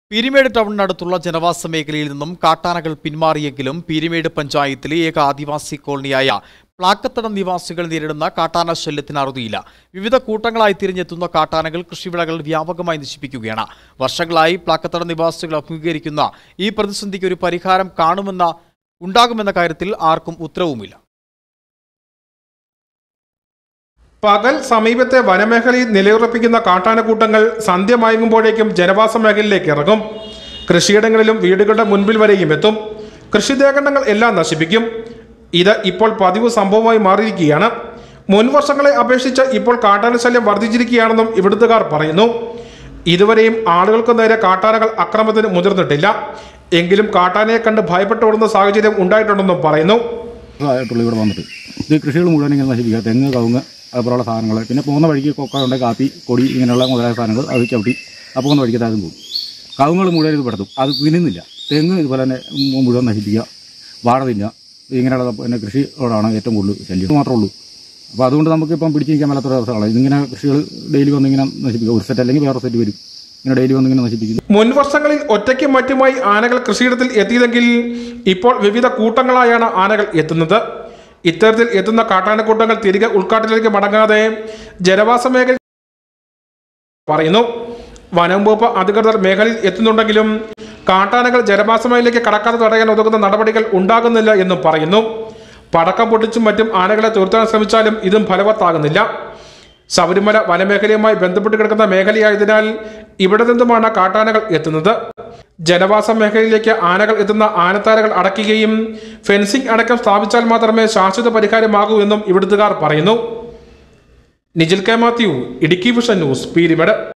പീരിമേട് ടൗണിനടുത്തുള്ള ജനവാസ മേഖലയിൽ നിന്നും കാട്ടാനകൾ പിന്മാറിയെങ്കിലും പീരിമേട് പഞ്ചായത്തിലെ ഏക ആദിവാസി കോളനിയായ പ്ലാക്കത്തടം നിവാസികൾ നേരിടുന്ന കാട്ടാന ശല്യത്തിന് അറുതിയില്ല വിവിധ കൂട്ടങ്ങളായി തിരിഞ്ഞെത്തുന്ന കാട്ടാനകൾ കൃഷിവിളകൾ വ്യാപകമായി നശിപ്പിക്കുകയാണ് വർഷങ്ങളായി പ്ലാക്കത്തടം നിവാസികൾ അഭിമുഖീകരിക്കുന്ന ഈ പ്രതിസന്ധിക്ക് ഒരു പരിഹാരം കാണുമെന്ന ഉണ്ടാകുമെന്ന കാര്യത്തിൽ ആർക്കും ഉത്തരവുമില്ല പകൽ സമീപത്തെ വനമേഖലയിൽ നിലയുറപ്പിക്കുന്ന കാട്ടാനക്കൂട്ടങ്ങൾ സന്ധ്യ മയങ്ങുമ്പോഴേക്കും ജനവാസ മേഖലയിലേക്ക് ഇറങ്ങും കൃഷിയിടങ്ങളിലും വീടുകളുടെ മുൻപിൽ വരെയും എത്തും കൃഷിദേഖണ്ഡങ്ങൾ എല്ലാം നശിപ്പിക്കും ഇത് ഇപ്പോൾ പതിവ് സംഭവമായി മാറിയിരിക്കുകയാണ് മുൻ വർഷങ്ങളെ അപേക്ഷിച്ച് ഇപ്പോൾ കാട്ടാന ശല്യം വർദ്ധിച്ചിരിക്കുകയാണെന്നും ഇവിടുത്തുകാർ പറയുന്നു ഇതുവരെയും ആളുകൾക്ക് നേരെ കാട്ടാനകൾ അക്രമത്തിന് മുതിർന്നിട്ടില്ല എങ്കിലും കാട്ടാനയെ കണ്ട് ഭയപ്പെട്ടോടുന്ന സാഹചര്യം ഉണ്ടായിട്ടുണ്ടെന്നും പറയുന്നു ആയിട്ടുള്ള ഇവിടെ വന്നിട്ട് ഇത് കൃഷികൾ മുഴുവൻ ഇങ്ങനെ നശിപ്പിക്കുക തെങ്ങ് കവുങ്ങ് അതുപോലുള്ള സാധനങ്ങൾ പിന്നെ പോകുന്ന വഴിക്ക് കൊക്ക ഉണ്ട് കാപ്പി കൊടി ഇങ്ങനെയുള്ള മുതലായ സാധനങ്ങൾ അത് ചവിട്ടി ആ പോകുന്ന വഴിക്ക് താഴെ പോകും കവുങ്ങൾ മുഴുവൻ ഇത് പെടുത്തും അത് തിന്നുന്നില്ല തെങ്ങ് ഇതുപോലെ തന്നെ മു- മുഴുവൻ നശിപ്പിക്കുക വാഴ തിന്നുക ഇങ്ങനെയുള്ള പിന്നെ കൃഷിയോടാണ് ഏറ്റവും കൂടുതൽ ശല്യം ഇത് മാത്രമേ ഉള്ളൂ അപ്പോൾ അതുകൊണ്ട് നമുക്കിപ്പം പിടിച്ചിരിക്കാൻ മേലാത്തൊരു അവസ്ഥകളാണ് ഇതിങ്ങനെ കൃഷികൾ ഡെയിലി വന്നിങ്ങനെ നശിപ്പിക്കുക ഒരു സെറ്റ് അല്ലെങ്കിൽ വേറെ സെറ്റ് വരും ഇങ്ങനെ ഡെയിലി വന്നിങ്ങനെ നശിപ്പിക്കുന്നു മുൻ വർഷങ്ങളിൽ ഒറ്റയ്ക്കും മറ്റുമായി ആനകൾ കൃഷിയിടത്തിൽ എത്തിയതെങ്കിൽ ഇപ്പോൾ വിവിധ കൂട്ടങ്ങളായാണ് ആനകൾ എത്തുന്നത് ഇത്തരത്തിൽ എത്തുന്ന കാട്ടാനക്കൂട്ടങ്ങൾ തിരികെ ഉൾക്കാട്ടിലേക്ക് മടങ്ങാതെ ജനവാസ മേഖല പറയുന്നു വനം വകുപ്പ് അധികൃതർ മേഖലയിൽ എത്തുന്നുണ്ടെങ്കിലും കാട്ടാനകൾ ജനവാസ മേഖലയിലേക്ക് കടക്കാതെ തടയാൻ ഉതകുന്ന നടപടികൾ ഉണ്ടാകുന്നില്ല എന്നും പറയുന്നു പടക്കം പൊട്ടിച്ചും മറ്റും ആനകളെ തുരത്താൻ ശ്രമിച്ചാലും ഇതും ഫലവത്താകുന്നില്ല ശബരിമല വനമേഖലയുമായി ബന്ധപ്പെട്ട് കിടക്കുന്ന മേഖലയായതിനാൽ ഇവിടെ നിന്നുമാണ് കാട്ടാനകൾ എത്തുന്നത് ജനവാസ മേഖലയിലേക്ക് ആനകൾ എത്തുന്ന ആനത്താരകൾ അടയ്ക്കുകയും ഫെൻസിംഗ് അടക്കം സ്ഥാപിച്ചാൽ മാത്രമേ ശാശ്വത പരിഹാരമാകൂ എന്നും ഇവിടുത്തുകാർ പറയുന്നു Nijil K Mathew Idukki vision news Peermade